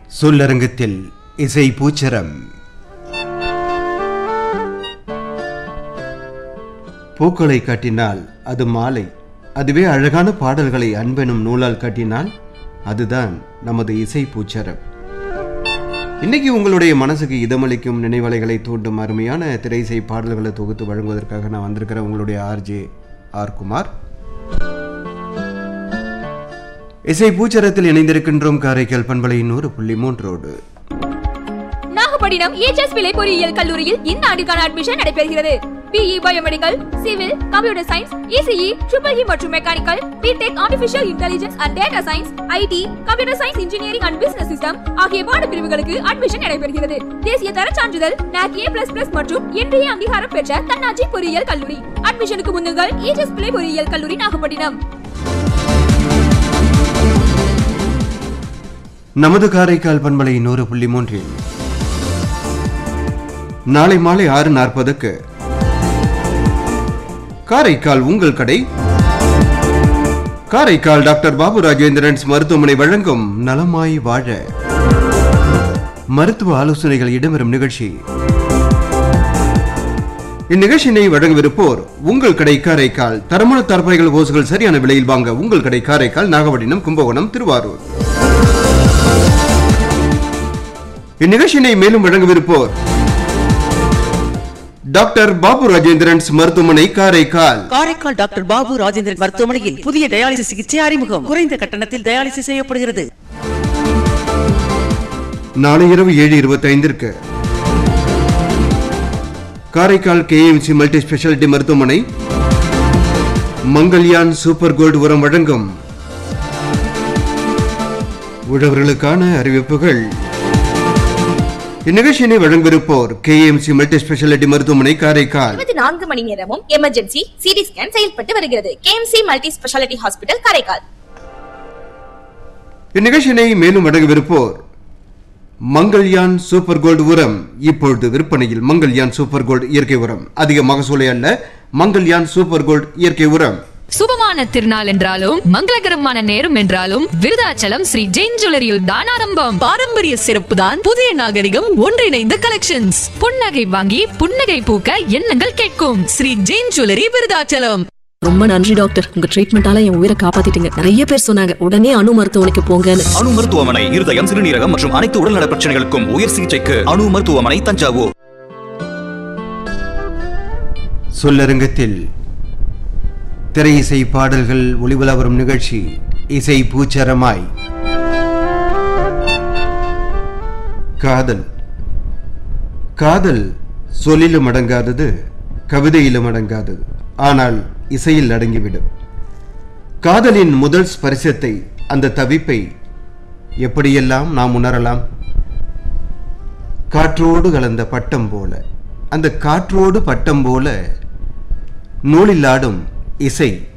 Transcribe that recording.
சொல்லரங்கத்தில் இசை பூச்சரம் பூக்களை காட்டினால் அது மாலை அதுவே அழகான பாடல்களை அன்பெனும் நூலால் காட்டினால் அதுதான் நமது இசை பூச்சரம் இன்னைக்கு உங்களுடைய மனசுக்கு இதமளிக்கும் நினைவலைகளை தூண்டும் அருமையான திரைசை பாடல்களை தொகுத்து வழங்குவதற்காக நான் வந்திருக்கிற உங்களுடைய ஆர்ஜே ஆர் குமார் இசை பூச்சரத்தில் இணைந்திருக்கின்றோம் காரைக்கால் பண்பலை நூறு புள்ளி மூன்றோடு நாகப்பட்டினம் ஏஜஸ் விலை பொறியியல் கல்லூரியில் இந்த ஆண்டுக்கான அட்மிஷன் நடைபெறுகிறது BE biomedical civil computer science ECE triple E மற்றும் mechanical BTech artificial intelligence and data science IT computer science engineering and business system ஆகிய பாடப்பிரிவுகளுக்கு அட்மிஷன் நடைபெறுகிறது தேசிய தர சான்றிதழ் NAC A++ மற்றும் இன்றைய அங்கீகாரம் பெற்ற தன்னாட்சி பொறியியல் கல்லூரி அட்மிஷனுக்கு முன்னுங்கள் ஏஜஸ் பிள்ளை பொறியியல் கல்லூரி நாகப்பட்டினம் நமது காரைக்கால் பண்பலை நூறு புள்ளி மூன்றில் நாளை மாலை ஆறு நாற்பதுக்கு காரைக்கால் உங்கள் கடை காரைக்கால் டாக்டர் பாபு ராஜேந்திரன்ஸ் மருத்துவமனை வழங்கும் நலமாய் வாழ மருத்துவ ஆலோசனைகள் இடம்பெறும் நிகழ்ச்சி இந்நிகழ்ச்சியினை வழங்கவிருப்போர் உங்கள் கடை காரைக்கால் தரமான தரப்பைகள் ஓசுகள் சரியான விலையில் வாங்க உங்கள் கடை காரைக்கால் நாகப்பட்டினம் கும்பகோணம் திருவாரூர் இந்நிகழ்ச்சியினை மேலும் வழங்கவிருப்போர் டாக்டர் பாபு ராஜேந்திரன்ஸ் மருத்துவமனை காரைக்கால் காரைக்கால் டாக்டர் பாபு ராஜேந்திரன் மருத்துவமனையில் புதிய டயாலிசிஸ் சிகிச்சை அறிமுகம் குறைந்த கட்டணத்தில் டயாலிசிஸ் செய்யப்படுகிறது நாளை இரவு ஏழு இருபத்தி ஐந்திற்கு காரைக்கால் கேஎம்சி மல்டி ஸ்பெஷாலிட்டி மருத்துவமனை மங்கல்யான் சூப்பர் கோல்டு உரம் வழங்கும் உழவர்களுக்கான அறிவிப்புகள் இந்நிகழ்ச்சியினை வழங்கவிருப்போர் கேஎம்சி மல்டி ஸ்பெஷாலிட்டி மருத்துவமனை காரைக்கால் இருபத்தி நான்கு மணி நேரமும் எமர்ஜென்சி சிடி ஸ்கேன் செயல்பட்டு வருகிறது KMC multi speciality hospital Karaikal இந்நிகழ்ச்சியினை மேலும் வழங்கவிருப்போர் மங்கள்யான் சூப்பர் கோல்டு உரம் இப்பொழுது விற்பனையில் மங்கள்யான் சூப்பர் கோல்டு இயற்கை உரம் அதிக மகசூலை அல்ல மங்கள்யான் சூப்பர் கோல்டு இயற்கை உரம் சுபமான திருநாள் என்றாலும் மங்களகரமான நேரம் என்றாலும் விருதாச்சலம் ஸ்ரீ ஜெயின் ஜுவல்லரியில் தான் ஆரம்பம் பாரம்பரிய சிறப்பு தான் புதிய நாகரிகம் ஒன்றிணைந்த கலெக்ஷன்ஸ் புன்னகை வாங்கி புன்னகை பூக்க எண்ணங்கள் கேட்கும் ஸ்ரீ ஜெயின் ஜுவல்லரி விருதாச்சலம் ரொம்ப நன்றி டாக்டர் உங்க ட்ரீட்மெண்டால என் உயிரை காப்பாத்திட்டீங்க நிறைய பேர் சொன்னாங்க உடனே அணு மருத்துவமனைக்கு போங்கன்னு அணு மருத்துவமனை இருதயம் சிறுநீரகம் மற்றும் அனைத்து உடல்நல பிரச்சனைகளுக்கும் உயர் சிகிச்சைக்கு அணு மருத்துவமனை தஞ்சாவூர் சொல்லரங்கத்தில் திரை இசை பாடல்கள் ஒளிவுலா வரும் நிகழ்ச்சி இசை பூச்சரமாய் காதல் காதல் சொல்லிலும் அடங்காதது கவிதையிலும் அடங்காதது ஆனால் இசையில் அடங்கிவிடும் காதலின் முதல் ஸ்பரிசத்தை அந்த தவிப்பை எப்படியெல்லாம் நாம் உணரலாம் காற்றோடு கலந்த பட்டம் போல அந்த காற்றோடு பட்டம் போல நூலில் ஆடும் இசை